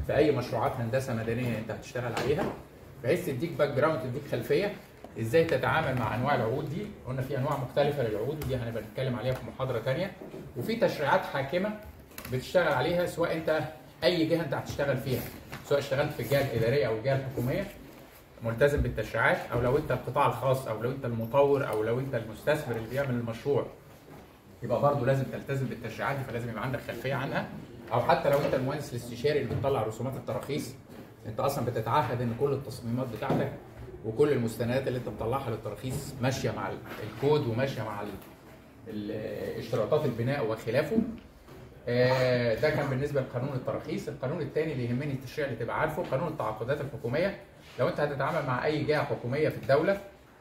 في اي مشروعات هندسه مدنيه انت هتشتغل عليها بحيث تديك باك جراوند تديك خلفيه ازاي تتعامل مع انواع العقود دي قلنا في انواع مختلفه للعقود ودي هنبقى نتكلم عليها في محاضره ثانيه وفي تشريعات حاكمه بتشتغل عليها سواء انت اي جهه انت هتشتغل فيها سواء اشتغلت في الجهه الاداريه او الجهه الحكوميه ملتزم بالتشريعات او لو انت القطاع الخاص او لو انت المطور او لو انت المستثمر اللي بيعمل المشروع يبقى برضه لازم تلتزم بالتشريعات دي فلازم يبقى عندك خلفيه عنها او حتى لو انت المهندس الاستشاري اللي بتطلع رسومات التراخيص انت اصلا بتتعهد ان كل التصميمات بتاعتك وكل المستندات اللي انت بتطلعها للتراخيص ماشيه مع الكود وماشيه مع ال- ال- اشتراطات البناء وخلافه آه، ده كان بالنسبه لقانون التراخيص القانون الثاني اللي يهمني التشريع اللي تبقى عارفه قانون التعاقدات الحكوميه لو انت هتتعامل مع اي جهه حكوميه في الدوله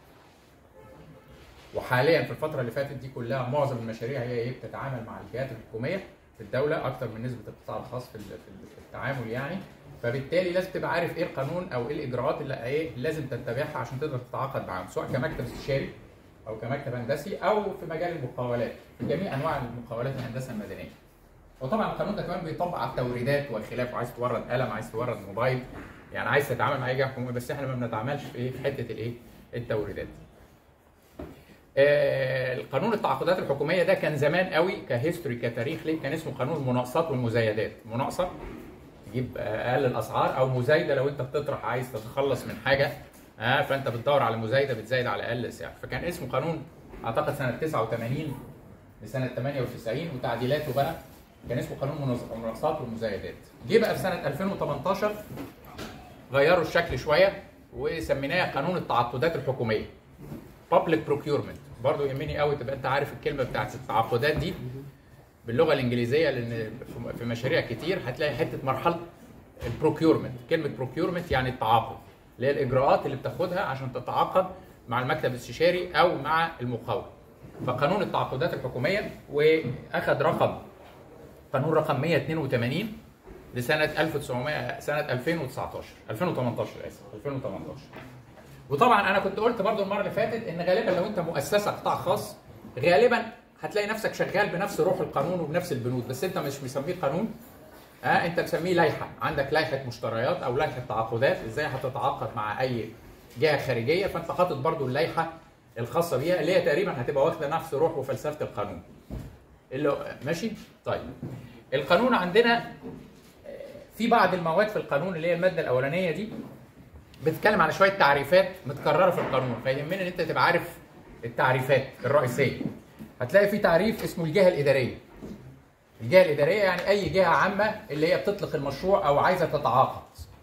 وحاليا في الفتره اللي فاتت دي كلها معظم المشاريع هي ايه بتتعامل مع الجهات الحكوميه في الدوله اكتر من نسبه القطاع الخاص في ال- في ال- في التعامل يعني فبالتالي لازم تبقى عارف ايه القانون او ايه الاجراءات اللي ايه لازم تتبعها عشان تقدر تتعاقد معاهم سواء كمكتب استشاري او كمكتب هندسي او في مجال المقاولات في جميع انواع المقاولات الهندسه المدنيه. وطبعا القانون ده كمان بيطبق على التوريدات وخلافه عايز تورد قلم عايز تورد موبايل يعني عايز تتعامل مع اي جهه حكوميه بس احنا ما بنتعاملش في ايه في حته الايه التوريدات. آه، القانون التعاقدات الحكوميه ده كان زمان قوي كهيستوري كتاريخ ليه كان اسمه قانون المناقصات والمزايدات مناقصه تجيب آه، اقل الاسعار او مزايده لو انت بتطرح عايز تتخلص من حاجه اه فانت بتدور على مزايده بتزايد على اقل سعر فكان اسمه قانون اعتقد سنه 89 لسنه 98 وتعديلاته بقى كان اسمه قانون مناظ- المناقصات والمزايدات جه بقى في سنه 2018 غيروا الشكل شويه وسميناه قانون التعاقدات الحكوميه public procurement برضه يهمني قوي تبقى انت عارف الكلمه بتاعت التعاقدات دي باللغه الانجليزيه لان في- في مشاريع كتير هتلاقي حته مرحله البروكيورمنت كلمه بروكيورمنت يعني التعاقد اللي هي الاجراءات اللي بتاخدها عشان تتعاقد مع المكتب الاستشاري او مع المقاول فقانون التعاقدات الحكوميه واخد رقم قانون رقم 182 لسنه 1900 سنه 2019 2018 اسف 2018 وطبعا انا كنت قلت برضو المره اللي فاتت ان غالبا لو انت مؤسسه قطاع خاص غالبا هتلاقي نفسك شغال بنفس روح القانون وبنفس البنود بس انت مش مسميه قانون ها انت مسميه لائحه عندك لائحه مشتريات او لائحه تعاقدات ازاي هتتعاقد مع اي جهه خارجيه فانت حاطط برضو اللائحه الخاصه بيها اللي هي تقريبا هتبقى واخده نفس روح وفلسفه القانون اللي ماشي طيب القانون عندنا آه، في بعض المواد في القانون اللي هي الماده الاولانيه دي بتتكلم على شويه تعريفات متكرره في القانون فيهمني ان انت تبقى عارف التعريفات الرئيسيه هتلاقي في تعريف اسمه الجهه الاداريه الجهه الاداريه يعني اي جهه عامه اللي هي بتطلق المشروع او عايزه تتعاقد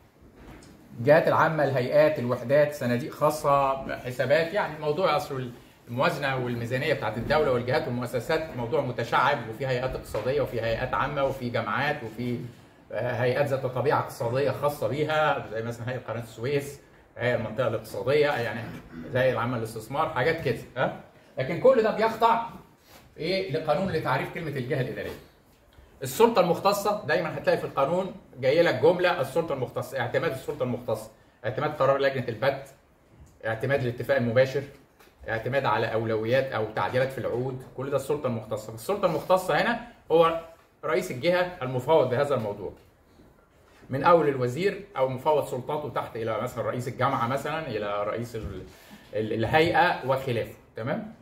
الجهات العامه الهيئات الوحدات صناديق خاصه حسابات يعني موضوع اصل الموازنه والميزانيه بتاعت الدوله والجهات والمؤسسات موضوع متشعب وفي هيئات اقتصاديه وفي هيئات عامه وفي جامعات وفي آه، هيئات ذات طبيعه اقتصاديه خاصه بيها زي مثلا هيئه قناه السويس هيئه المنطقه الاقتصاديه يعني زي العامه للاستثمار حاجات كده ها لكن كل ده بيخضع ايه لقانون لتعريف كلمه الجهه الاداريه السلطه المختصه دايما هتلاقي في القانون جاي لك جمله السلطه المختصه اعتماد السلطه المختصه اعتماد قرار لجنه البت اعتماد الاتفاق المباشر اعتماد على اولويات او تعديلات في العقود كل ده السلطه المختصه السلطه المختصه هنا هو رئيس الجهه المفوض بهذا الموضوع من اول الوزير او مفوض سلطاته تحت الى مثلا رئيس الجامعه مثلا الى رئيس ال- ال- الهيئه وخلافه تمام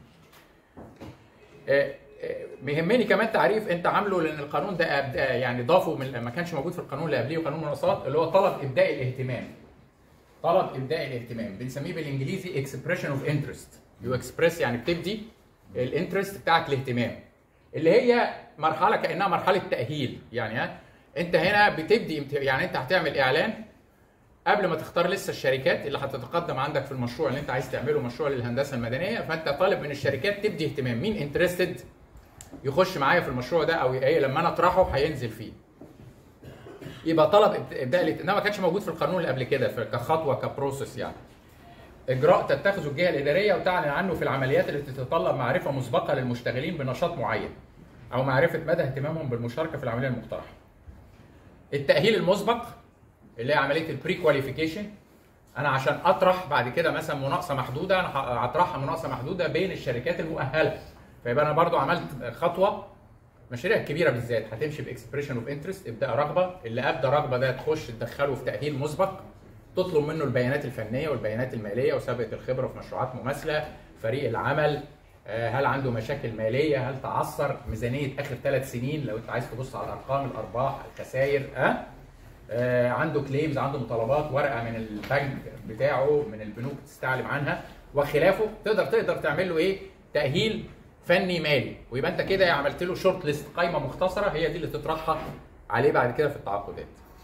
آه، آه، بيهمني كمان تعريف انت عامله لان القانون ده أب- آه، يعني ضافه من ما كانش موجود في القانون اللي قبليه قانون المناقصات اللي هو طلب ابداء الاهتمام طلب ابداء الاهتمام بنسميه بالانجليزي expression of interest يو اكسبريس يعني بتبدي الانترست بتاعك الاهتمام اللي هي مرحله كانها مرحله تاهيل يعني ها انت هنا بتبدي امت- يعني انت هتعمل اعلان قبل ما تختار لسه الشركات اللي هتتقدم عندك في المشروع اللي انت عايز تعمله مشروع للهندسه المدنيه فانت طالب من الشركات تبدي اهتمام مين انترستد يخش معايا في المشروع ده او ايه لما انا اطرحه هينزل فيه يبقى طلب إبد- ابداء الات- انما ما كانش موجود في القانون اللي قبل كده في- كخطوه كبروسيس يعني اجراء تتخذه الجهه الاداريه وتعلن عنه في العمليات التي تتطلب معرفه مسبقه للمشتغلين بنشاط معين او معرفه مدى اهتمامهم بالمشاركه في العمليه المقترحه التاهيل المسبق اللي هي عمليه البري كواليفيكيشن انا عشان اطرح بعد كده مثلا مناقصه محدوده انا ه- هطرحها مناقصه محدوده بين الشركات المؤهله فيبقى انا برضو عملت خطوه المشاريع الكبيره بالذات هتمشي باكسبريشن اوف انترست ابدا رغبه اللي ابدا رغبه ده تخش تدخله في تاهيل مسبق تطلب منه البيانات الفنيه والبيانات الماليه وسابقه الخبره في مشروعات مماثله فريق العمل آه، هل عنده مشاكل ماليه هل تعثر ميزانيه اخر ثلاث سنين لو انت عايز تبص على الارقام الارباح الخسائر ها آه عنده كليمز عنده مطالبات ورقه من البنك بتاعه من البنوك تستعلم عنها وخلافه تقدر تقدر تعمل له ايه تاهيل فني مالي ويبقى انت كده عملت له شورت ليست قائمه مختصره هي دي اللي تطرحها عليه بعد كده في التعاقدات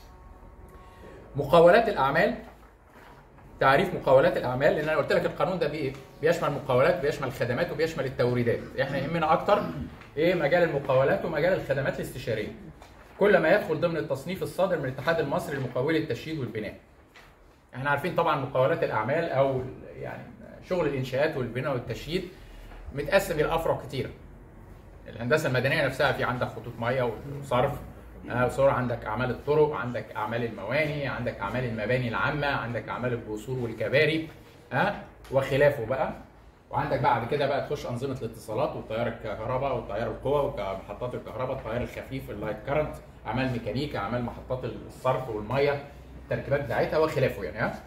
مقاولات الاعمال تعريف مقاولات الاعمال لان انا قلت لك القانون ده بايه بيشمل مقاولات بيشمل خدمات وبيشمل التوريدات احنا يهمنا اكتر ايه مجال المقاولات ومجال الخدمات الاستشاريه كل ما يدخل ضمن التصنيف الصادر من الاتحاد المصري لمقاولي التشييد والبناء احنا عارفين طبعا مقاولات الاعمال او يعني شغل الانشاءات والبناء والتشييد متقسم الى افرع كتيره الهندسه المدنيه نفسها في عندك خطوط ميه وصرف آه، وصور عندك اعمال الطرق عندك اعمال المواني عندك اعمال المباني العامه عندك اعمال الجسور والكباري ها أه؟ وخلافه بقى وعندك بعد كده بقى تخش انظمه الاتصالات والتيار الكهرباء والتيار القوى ومحطات الكهرباء التيار الخفيف اللايت كارنت اعمال ميكانيكا اعمال محطات الصرف والميه التركيبات بتاعتها وخلافه يعني ها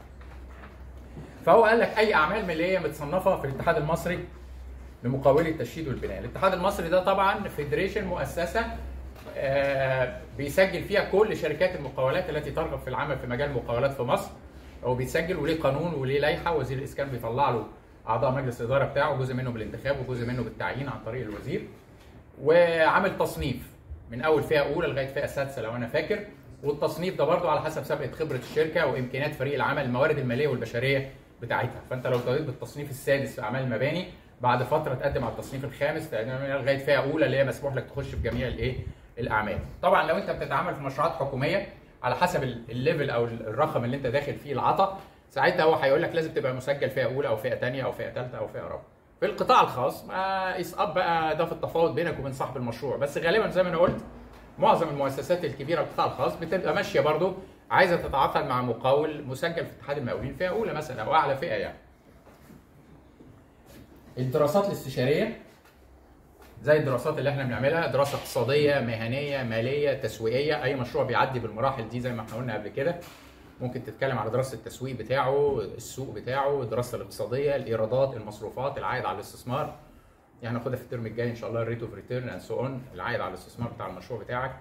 فهو قال لك اي اعمال من اللي هي متصنفه في الاتحاد المصري لمقاولي التشييد والبناء الاتحاد المصري ده طبعا فيدريشن مؤسسه آه، بيسجل فيها كل شركات المقاولات التي ترغب في العمل في مجال المقاولات في مصر هو بيتسجل وليه قانون وليه لائحه وزير الاسكان بيطلع له اعضاء مجلس الاداره بتاعه جزء منه بالانتخاب وجزء منه بالتعيين عن طريق الوزير وعامل تصنيف من اول فئه اولى لغايه فئه سادسه لو انا فاكر والتصنيف ده برضه على حسب سابقه خبره الشركه وامكانيات فريق العمل الموارد الماليه والبشريه بتاعتها فانت لو ابتديت بالتصنيف السادس في اعمال المباني بعد فتره تقدم على التصنيف الخامس لغايه فئه اولى اللي هي مسموح لك تخش في جميع الايه الاعمال طبعا لو انت بتتعامل في مشروعات حكوميه على حسب الليفل او الرقم اللي انت داخل فيه العطا ساعتها هو هيقول لك لازم تبقى مسجل فئه اولى او فئه ثانيه او فئه ثالثه او فئه رابعه في القطاع الخاص ما يسقط بقى ده في التفاوض بينك وبين صاحب المشروع بس غالبا زي ما انا قلت معظم المؤسسات الكبيره القطاع الخاص بتبقى ماشيه برضو عايزه تتعاقد مع مقاول مسجل في اتحاد المقاولين فئه اولى مثلا او اعلى فئه يعني الدراسات الاستشاريه زي الدراسات اللي احنا بنعملها دراسه اقتصاديه مهنيه ماليه تسويقيه اي مشروع بيعدي بالمراحل دي زي ما احنا قلنا قبل كده ممكن تتكلم على دراسه التسويق بتاعه السوق بتاعه الدراسه الاقتصاديه الايرادات المصروفات العائد على الاستثمار يعني ناخدها في الترم الجاي ان شاء الله الريت اوف ريتيرن اند سو اون العائد على الاستثمار بتاع المشروع بتاعك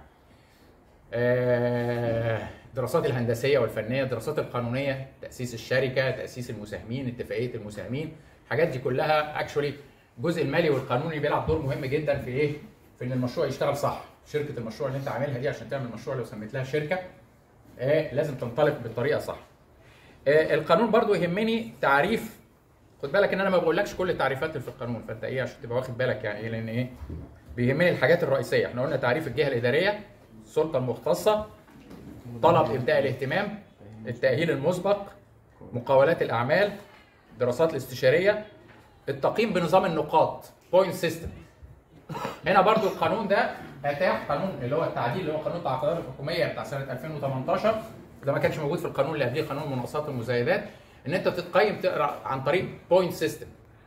الدراسات الهندسيه والفنيه الدراسات القانونيه تاسيس الشركه تاسيس المساهمين اتفاقيه المساهمين الحاجات دي كلها اكشولي الجزء المالي والقانوني بيلعب دور مهم جدا في ايه؟ في ان المشروع يشتغل صح، شركه المشروع اللي انت عاملها دي عشان تعمل مشروع لو سميت لها شركه آه لازم تنطلق بالطريقه صح. آه القانون برضو يهمني تعريف خد بالك ان انا ما بقولكش كل التعريفات اللي في القانون فانت ايه عشان تبقى واخد بالك يعني ايه لان ايه بيهمني الحاجات الرئيسيه احنا قلنا تعريف الجهه الاداريه السلطه المختصه طلب ابداء الاهتمام التاهيل المسبق مقاولات الاعمال الدراسات الاستشاريه التقييم بنظام النقاط بوينت سيستم هنا برضو القانون ده اتاح قانون اللي هو التعديل اللي هو قانون التعاقدات الحكوميه بتاع سنه 2018 ده ما كانش موجود في القانون اللي قبليه قانون المناقصات والمزايدات ان انت تتقيم تقرا عن طريق بوينت سيستم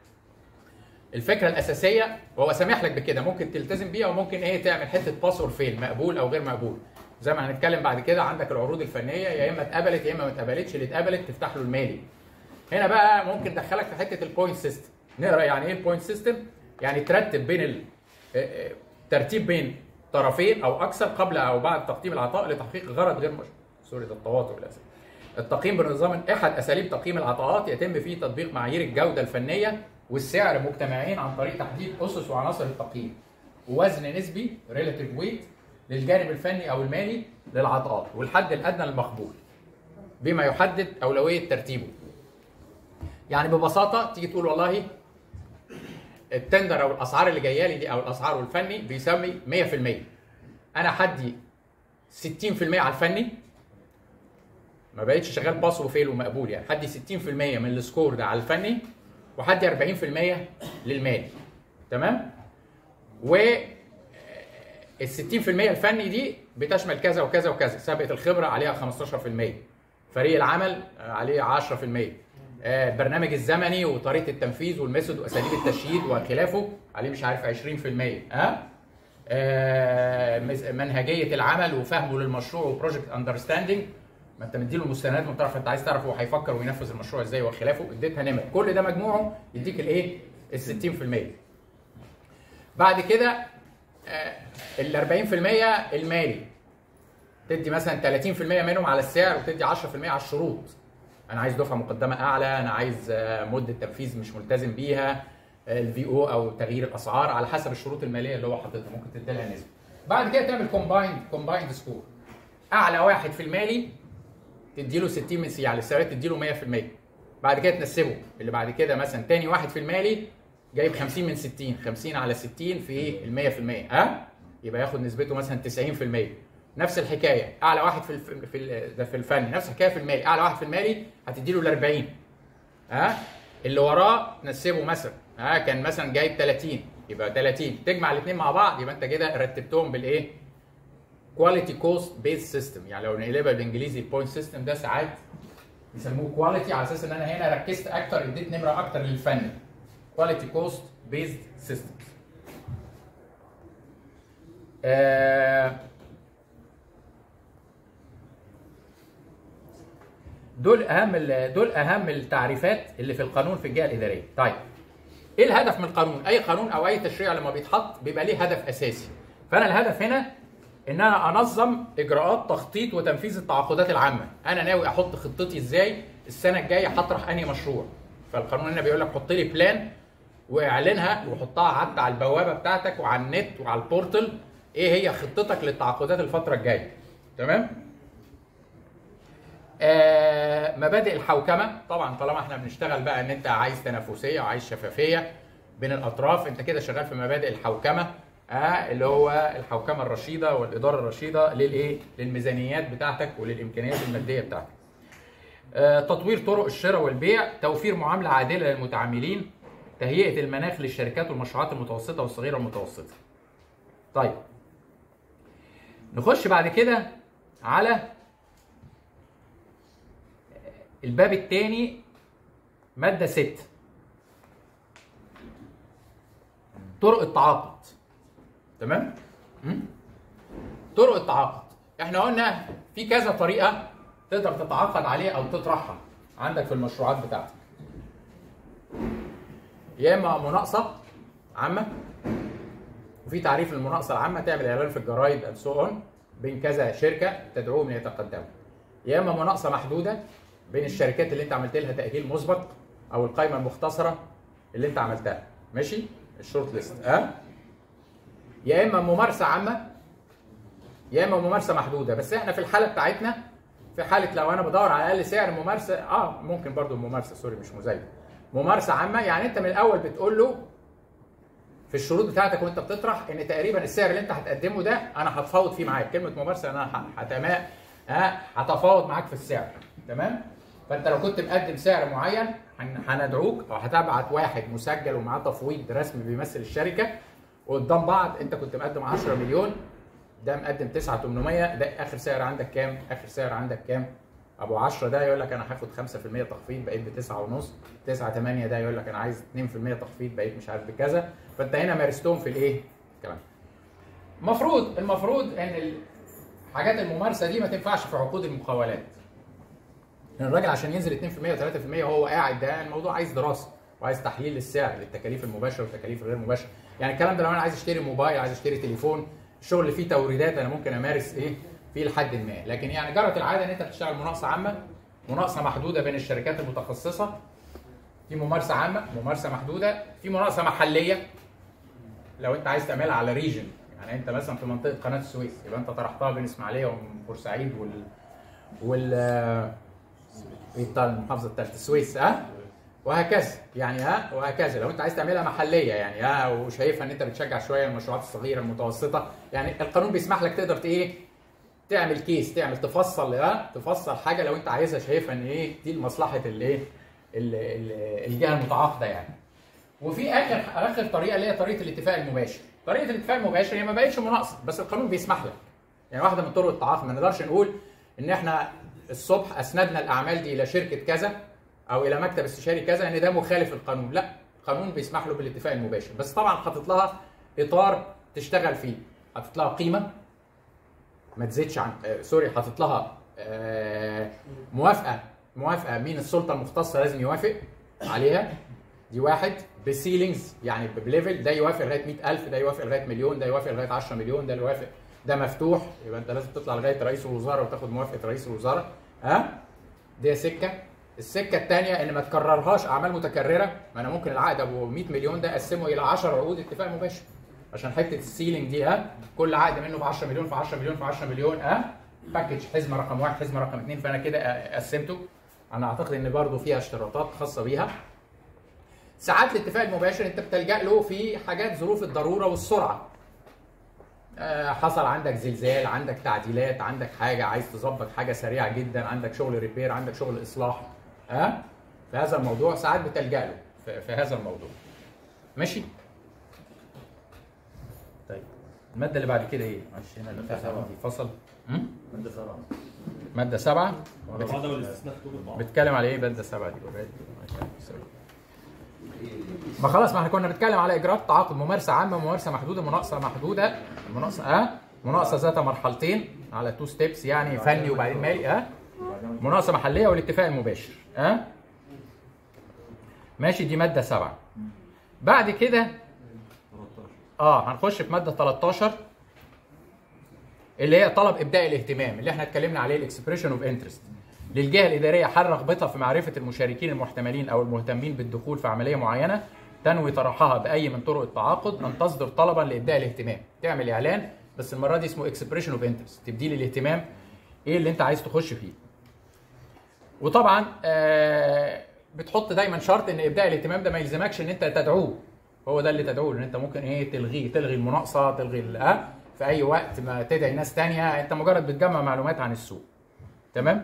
الفكره الاساسيه وهو سامح لك بكده ممكن تلتزم بيها وممكن ايه تعمل حته باس اور فيل مقبول او غير مقبول زي ما هنتكلم بعد كده عندك العروض الفنيه يا اما اتقبلت يا اما ما اتقبلتش اللي اتقبلت تفتح له المالي هنا بقى ممكن تدخلك في حته البوينت سيستم نقرا يعني ايه البوينت سيستم يعني ترتب بين الترتيب بين طرفين او اكثر قبل او بعد تقديم العطاء لتحقيق غرض غير مش... سوري ده التواطؤ للاسف التقييم بنظام احد اساليب تقييم العطاءات يتم فيه تطبيق معايير الجوده الفنيه والسعر مجتمعين عن طريق تحديد اسس وعناصر التقييم ووزن نسبي ريلاتيف ويت للجانب الفني او المالي للعطاءات والحد الادنى للمقبول بما يحدد اولويه ترتيبه يعني ببساطه تيجي تقول والله التندر او الاسعار اللي جايه لي دي او الاسعار والفني بيسمي 100% انا حدي 60% على الفني ما بقتش شغال باص وفيل ومقبول يعني حدي 60% من السكور ده على الفني وحدي 40% للمالي تمام و ال 60% الفني دي بتشمل كذا وكذا وكذا سابقه الخبره عليها 15% فريق العمل عليه 10% البرنامج الزمني وطريقه التنفيذ والميثود واساليب التشييد وخلافه عليه مش عارف 20% ها آه، مز- منهجيه العمل وفهمه للمشروع وبروجكت اندرستاندنج ما انت مديله المستندات ما تعرف انت عايز تعرف هو هيفكر وينفذ المشروع ازاي وخلافه اديتها نمر كل ده مجموعه يديك الايه ال 60% بعد كده آه، ال 40% المالي تدي مثلا 30% منهم على السعر وتدي 10% على الشروط انا عايز دفعه مقدمه اعلى انا عايز آه، مده تنفيذ مش ملتزم بيها الفي او او تغيير الاسعار على حسب الشروط الماليه اللي هو حاططها ممكن تدي لها نسبه بعد كده تعمل كومبايند كومبايند سكور اعلى واحد في المالي تديله 60 من سي على السعر تديله 100% بعد كده تنسبه اللي بعد كده مثلا تاني واحد في المالي جايب 50 من 60 50 على 60 في ال 100% ها يبقى ياخد نسبته مثلا 90% نفس الحكايه اعلى واحد في الف... في ال... ده في الفن نفس الحكايه في المالي اعلى واحد في المالي هتديله ال 40 ها اللي وراه تنسبه مثلا ها كان مثلا جايب 30 يبقى 30 تجمع الاثنين مع بعض يبقى انت كده رتبتهم بالايه؟ كواليتي كوست بيس سيستم يعني لو نقلبها بالانجليزي البوينت سيستم ده ساعات بيسموه كواليتي على اساس ان انا هنا ركزت اكتر اديت نمره اكتر للفن كواليتي كوست بيزد سيستم دول اهم ال- دول اهم التعريفات اللي في القانون في الجهه الاداريه طيب ايه الهدف من القانون اي قانون او اي تشريع لما بيتحط بيبقى ليه هدف اساسي فانا الهدف هنا ان انا انظم اجراءات تخطيط وتنفيذ التعاقدات العامه انا ناوي احط خطتي ازاي السنه الجايه هطرح انهي مشروع فالقانون هنا بيقول لك حط لي بلان واعلنها وحطها حتى على البوابه بتاعتك وعلى النت وعلى البورتل ايه هي خطتك للتعاقدات الفتره الجايه تمام آه، مبادئ الحوكمه طبعا طالما احنا بنشتغل بقى ان انت عايز تنافسيه وعايز شفافيه بين الاطراف انت كده شغال في مبادئ الحوكمه آه اللي هو الحوكمه الرشيده والاداره الرشيده للايه؟ للميزانيات بتاعتك وللامكانيات الماديه بتاعتك. آه تطوير طرق الشراء والبيع، توفير معامله عادله للمتعاملين، تهيئه المناخ للشركات والمشروعات المتوسطه والصغيره والمتوسطه. طيب نخش بعد كده على الباب الثاني ماده 6 طرق التعاقد تمام مم؟ طرق التعاقد احنا قلنا في كذا طريقه تقدر تتعاقد عليها او تطرحها عندك في المشروعات بتاعتك يا اما مناقصه عامه وفي تعريف للمناقصه العامه تعمل اعلان في الجرايد اند سو اون بين كذا شركه تدعوهم ليتقدموا يا اما مناقصه محدوده بين الشركات اللي انت عملت لها تاهيل مسبق او القائمه المختصره اللي انت عملتها ماشي الشورت ليست ها أه؟ يا اما ممارسه عامه يا اما ممارسه محدوده بس احنا في الحاله بتاعتنا في حاله لو انا بدور على اقل سعر ممارسه اه ممكن برضو الممارسه سوري مش مزايده ممارسه عامه يعني انت من الاول بتقول له في الشروط بتاعتك وانت بتطرح ان تقريبا السعر اللي انت هتقدمه ده انا هتفاوض فيه معاك كلمه ممارسه انا هتما ها هتفاوض معاك في السعر تمام فانت لو كنت مقدم سعر معين هندعوك او هتبعت واحد مسجل ومعاه تفويض رسمي بيمثل الشركه وقدام بعض انت كنت مقدم 10 مليون ده مقدم 9 800 ده اخر سعر عندك كام؟ اخر سعر عندك كام؟ ابو 10 ده يقول لك انا هاخد 5% تخفيض بقيت ب 9 ونص 9 8 ده يقول لك انا عايز 2% تخفيض بقيت مش عارف بكذا فانت هنا مارستهم في الايه؟ الكلام المفروض المفروض ان حاجات الممارسه دي ما تنفعش في عقود المقاولات لان الراجل عشان ينزل 2% و3% وهو قاعد ده الموضوع عايز دراسه وعايز تحليل للسعر للتكاليف المباشره والتكاليف الغير مباشره يعني الكلام ده لو انا عايز اشتري موبايل عايز اشتري تليفون الشغل اللي فيه توريدات انا ممكن امارس ايه فيه لحد ما لكن يعني جرت العاده ان انت بتشتغل مناقصه عامه مناقصه محدوده بين الشركات المتخصصه في ممارسه عامه ممارسه محدوده في مناقصه محليه لو انت عايز تعملها على ريجن يعني انت مثلا في منطقه قناه السويس يبقى انت طرحتها بين اسماعيليه وبورسعيد وال وال بتاع المحافظه الثالثه السويس ها وهكذا يعني ها وهكذا لو انت عايز تعملها محليه يعني ها وشايفها ان انت بتشجع شويه المشروعات الصغيره المتوسطه يعني القانون بيسمح لك تقدر ايه تعمل كيس تعمل تفصل ها تفصل حاجه لو انت عايزها شايفها ان ايه دي لمصلحه الايه الجهه المتعاقده يعني وفي اخر اخر طريقه اللي هي طريقه الاتفاق المباشر طريقه الاتفاق المباشر هي ما بقتش مناقصه بس القانون بيسمح لك يعني واحده من طرق التعاقد ما نقدرش نقول ان احنا الصبح اسندنا الاعمال دي الى شركه كذا او الى مكتب استشاري كذا ان ده مخالف للقانون لا القانون بيسمح له بالاتفاق المباشر بس طبعا حاطط لها اطار تشتغل فيه حاطط لها قيمه ما تزيدش عن آه سوري حاطط لها آه موافقه موافقه مين السلطه المختصه لازم يوافق عليها دي واحد بسيلينجز يعني بليفل ده يوافق لغايه 100000 ده يوافق لغايه مليون ده يوافق لغايه 10 مليون ده يوافق ده مفتوح يبقى انت لازم تطلع لغايه رئيس الوزراء وتاخد موافقه رئيس الوزراء ها دي سكه السكه الثانيه ان ما تكررهاش اعمال متكرره ما انا ممكن العقد ابو 100 مليون ده اقسمه الى 10 عقود اتفاق مباشر عشان حته السيلينج دي ها كل عقد منه ب 10 مليون في 10 مليون في 10 مليون ها باكج حزمه رقم واحد حزمه رقم اثنين فانا كده قسمته انا اعتقد ان برضه فيها اشتراطات خاصه بيها ساعات الاتفاق المباشر انت بتلجا له في حاجات ظروف الضروره والسرعه حصل عندك زلزال عندك تعديلات عندك حاجه عايز تظبط حاجه سريعه جدا عندك شغل ريبير عندك شغل اصلاح ها في هذا الموضوع ساعات بتلجا له في, في هذا الموضوع ماشي طيب الماده اللي بعد كده ايه معلش هنا اللي عندي فصل مادة سبعة ماده سبعه القاعدة والاستثناء كتب البعض بتتكلم على ايه ماده سبعه دي اوريدي ما خلاص ما احنا كنا بنتكلم على اجراءات تعاقد ممارسه عامه وممارسه محدوده مناقصه محدوده مناقصه اه مناقصه ذات مرحلتين على تو ستيبس يعني فني وبعدين مالي اه مناقصه محليه والاتفاق المباشر اه ماشي دي ماده سبعه بعد كده اه هنخش في ماده 13 اللي هي طلب ابداء الاهتمام اللي احنا اتكلمنا عليه الاكسبريشن اوف انترست للجهه الاداريه حال رغبتها في معرفه المشاركين المحتملين او المهتمين بالدخول في عمليه معينه تنوي طرحها باي من طرق التعاقد ان تصدر طلبا لابداء الاهتمام تعمل اعلان بس المره دي اسمه اكسبريشن اوف انترست تبدي لي الاهتمام ايه اللي انت عايز تخش فيه وطبعا آه بتحط دايما شرط ان ابداء الاهتمام ده ما يلزمكش ان انت تدعوه هو ده اللي تدعوه لان انت ممكن ايه تلغيه تلغي المناقصه تلغي ال- اه في اي وقت ما تدعي ناس تانية انت مجرد بتجمع معلومات عن السوق تمام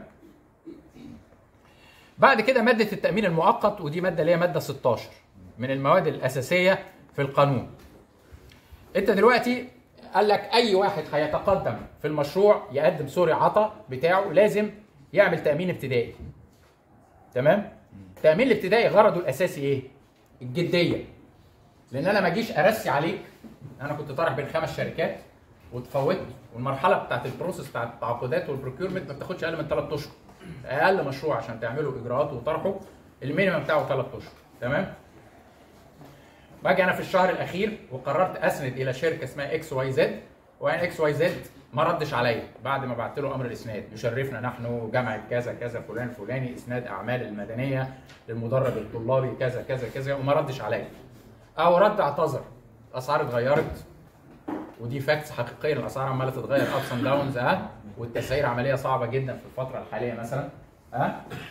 بعد كده ماده التامين المؤقت ودي ماده اللي هي ماده 16 من المواد الاساسيه في القانون انت دلوقتي قال لك اي واحد هيتقدم في المشروع يقدم سوري عطا بتاعه لازم يعمل تامين ابتدائي تمام التامين الابتدائي غرضه الاساسي ايه الجديه لان انا ما اجيش ارسي عليك انا كنت طارح بين خمس شركات وتفوتني والمرحله بتاعت البروسيس بتاعت التعاقدات والبروكيورمنت ما بتاخدش اقل من ثلاث اشهر اقل مشروع عشان تعملوا اجراءات وطرحه المينيمم بتاعه ثلاث اشهر تمام باجي انا في الشهر الاخير وقررت اسند الى شركه اسمها اكس واي زد وان اكس واي زد ما ردش عليا بعد ما بعت له امر الاسناد يشرفنا نحن جامعه كذا كذا فلان فلاني اسناد اعمال المدنيه للمدرب الطلابي كذا كذا كذا وما ردش عليا او رد اعتذر الاسعار اتغيرت ودي فاكتس حقيقيه الاسعار عماله تتغير ابس اند داونز اه والتسعير عمليه صعبه جدا في الفتره الحاليه مثلا اه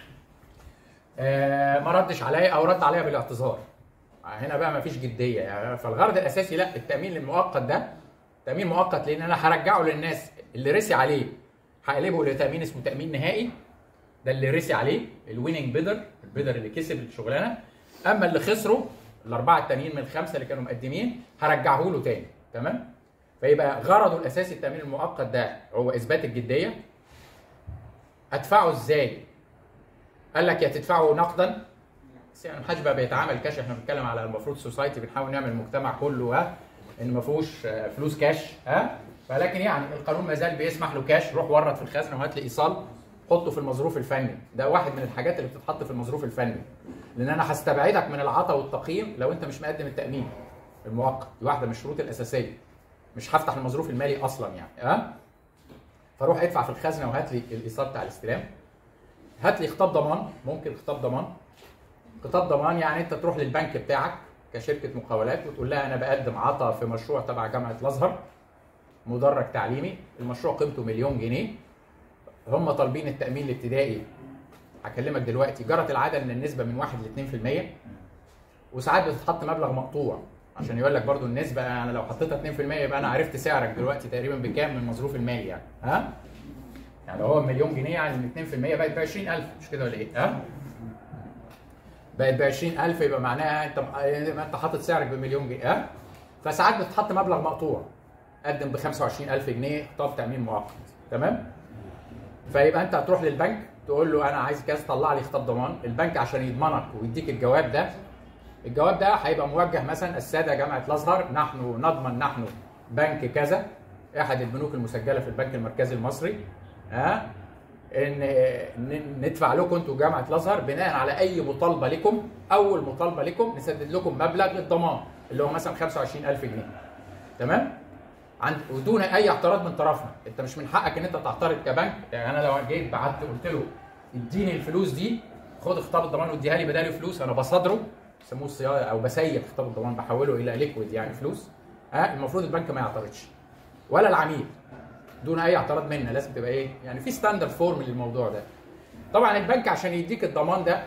آه، ما ردش عليا او رد عليا بالاعتذار هنا بقى ما فيش جديه يعني فالغرض الاساسي لا التامين المؤقت ده تامين مؤقت لان انا هرجعه للناس اللي رسي عليه هقلبه لتامين اسمه تامين نهائي ده اللي رسي عليه الويننج بيدر البيدر اللي كسب الشغلانه اما اللي خسروا الاربعه التانيين من الخمسه اللي كانوا مقدمين هرجعه له تاني تمام فيبقى غرضه الاساسي التامين المؤقت ده هو اثبات الجديه ادفعه ازاي قال لك يا تدفعه نقدا بس يعني محدش بقى بيتعامل كاش احنا بنتكلم على المفروض سوسايتي بنحاول نعمل مجتمع كله ها ان ما فيهوش آه، فلوس كاش ها ولكن يعني القانون ما زال بيسمح له كاش روح ورط في الخزنه وهات لي ايصال حطه في المظروف الفني ده واحد من الحاجات اللي بتتحط في المظروف الفني لان انا هستبعدك من العطاء والتقييم لو انت مش مقدم التامين المؤقت دي واحده من الشروط الاساسيه مش هفتح المظروف المالي اصلا يعني ها فروح ادفع في الخزنه وهات لي الايصال بتاع الاستلام هات لي خطاب ضمان ممكن خطاب ضمان خطاب ضمان يعني انت تروح للبنك بتاعك كشركه مقاولات وتقول لها انا بقدم عطا في مشروع تبع جامعه الازهر مدرج تعليمي المشروع قيمته مليون جنيه هم طالبين التامين الابتدائي هكلمك دلوقتي جرت العاده ان النسبه من 1 ل 2% وساعات بتتحط مبلغ مقطوع عشان يقول لك برضو النسبه يعني لو حطيتها 2% يبقى انا عرفت سعرك دلوقتي تقريبا بكام من المصروف المالي يعني ها يعني لو هو مليون جنيه يعني من 2% بقت ب 20000 مش كده ولا ايه ها بقت ب 20000 يبقى معناها انت يبقى انت حاطط سعرك بمليون جنيه ها فساعات بتحط مبلغ مقطوع قدم ب 25000 جنيه خطاب تامين مؤقت تمام فيبقى انت هتروح للبنك تقول له انا عايز كذا طلع لي خطاب ضمان البنك عشان يضمنك ويديك الجواب ده الجواب ده هيبقى موجه مثلا الساده جامعه الازهر نحن نضمن نحن بنك كذا احد البنوك المسجله في البنك المركزي المصري ها ان ن- ندفع لكم انتوا جامعه الازهر بناء على اي مطالبه لكم اول مطالبه لكم نسدد لكم مبلغ للضمان اللي هو مثلا 25000 جنيه تمام عند ودون اي اعتراض من طرفنا انت مش من حقك ان انت تعترض كبنك يعني انا لو جيت بعت قلت له اديني الفلوس دي خد خطاب الضمان واديها لي بدالي فلوس انا بصادره بيسموه الصياغه او بسيب خطاب الضمان بحوله الى ليكويد يعني فلوس ها المفروض البنك ما يعترضش ولا العميل دون اي اعتراض منا لازم تبقى ايه يعني في ستاندرد فورم للموضوع ده طبعا البنك عشان يديك الضمان ده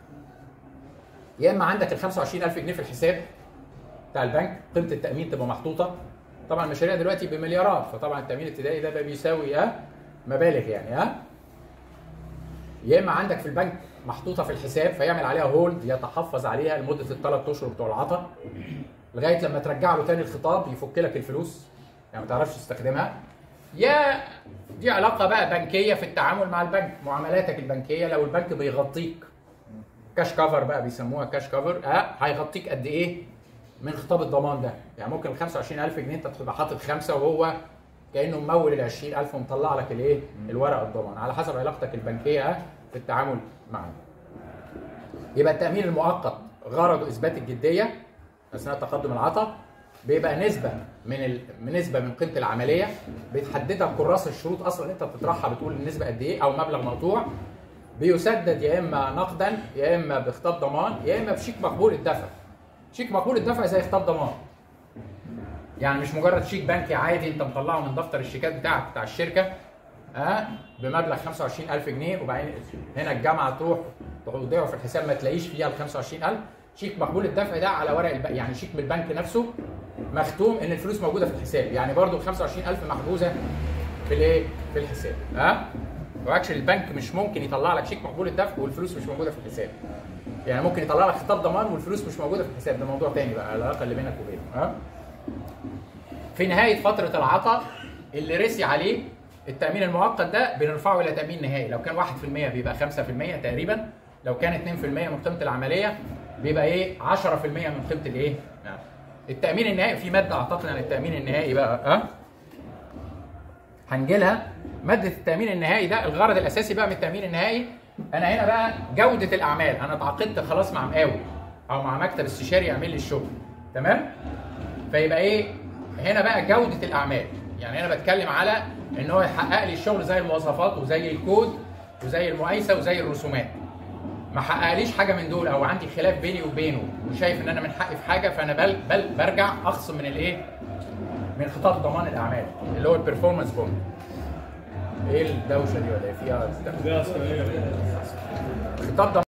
يا اما عندك ال 25000 جنيه في الحساب بتاع البنك قيمه التامين تبقى محطوطه طبعا المشاريع دلوقتي بمليارات فطبعا التامين الابتدائي ده بقى بيساوي ها مبالغ يعني ها يا اما عندك في البنك محطوطه في الحساب فيعمل عليها هولد يتحفظ عليها لمده الثلاث اشهر بتوع العطا لغايه لما ترجع له تاني الخطاب يفك لك الفلوس يعني ما تعرفش تستخدمها يا دي علاقه بقى بنكيه في التعامل مع البنك معاملاتك البنكيه لو البنك بيغطيك كاش كفر بقى بيسموها كاش كفر اه هيغطيك قد ايه من خطاب الضمان ده يعني ممكن ال 25000 جنيه انت تبقى حاطط خمسه وهو كانه ممول ال 20000 ومطلع لك الايه الورق الضمان على حسب علاقتك البنكيه اه في التعامل معاه يبقى التامين المؤقت غرضه اثبات الجديه اثناء تقدم العطاء بيبقى نسبه من ال... من نسبه من قيمه العمليه بتحددها كراسه الشروط اصلا انت بتطرحها بتقول النسبه قد ايه او مبلغ مقطوع بيسدد يا اما نقدا يا اما بخطاب ضمان يا اما بشيك مقبول الدفع شيك مقبول الدفع زي خطاب ضمان يعني مش مجرد شيك بنكي عادي انت مطلعه من دفتر الشيكات بتاعك بتاع الشركه ها بمبلغ 25000 جنيه وبعدين هنا الجامعه تروح تودعه في الحساب ما تلاقيش فيها ال 25000 شيك مقبول الدفع ده على ورق الب... يعني شيك من البنك نفسه مختوم ان الفلوس موجوده في الحساب يعني برضو ال 25000 محجوزه في الايه في الحساب ها واكشن البنك مش ممكن يطلع لك شيك مقبول الدفع والفلوس مش موجوده في الحساب يعني ممكن يطلع لك خطاب ضمان والفلوس مش موجوده في الحساب ده موضوع تاني بقى العلاقه اللي بينك وبينه ها في نهايه فتره العطاء اللي رسي عليه التامين المؤقت ده بنرفعه الى تامين نهائي لو كان 1% بيبقى 5% تقريبا لو كان 2% من قيمه العمليه بيبقى ايه 10% من قيمه الايه نعم. التامين النهائي في ماده اعتقد عن التامين النهائي بقى ها هنجي لها ماده التامين النهائي ده الغرض الاساسي بقى من التامين النهائي انا هنا بقى جوده الاعمال انا اتعاقدت خلاص مع مقاول او مع مكتب استشاري يعمل لي الشغل تمام فيبقى ايه هنا بقى جوده الاعمال يعني انا بتكلم على ان هو يحقق لي الشغل زي المواصفات وزي الكود وزي المقايسه وزي الرسومات ما حققليش حاجه من دول او عندي خلاف بيني وبينه وشايف ان انا من حقي في حاجه فانا بل بل برجع اخصم من الايه من خطاب ضمان الاعمال اللي هو البرفورمانس بوند ايه الدوشه دي ولا ايه فيها ده أصلاً إيه؟ خطاب ضمان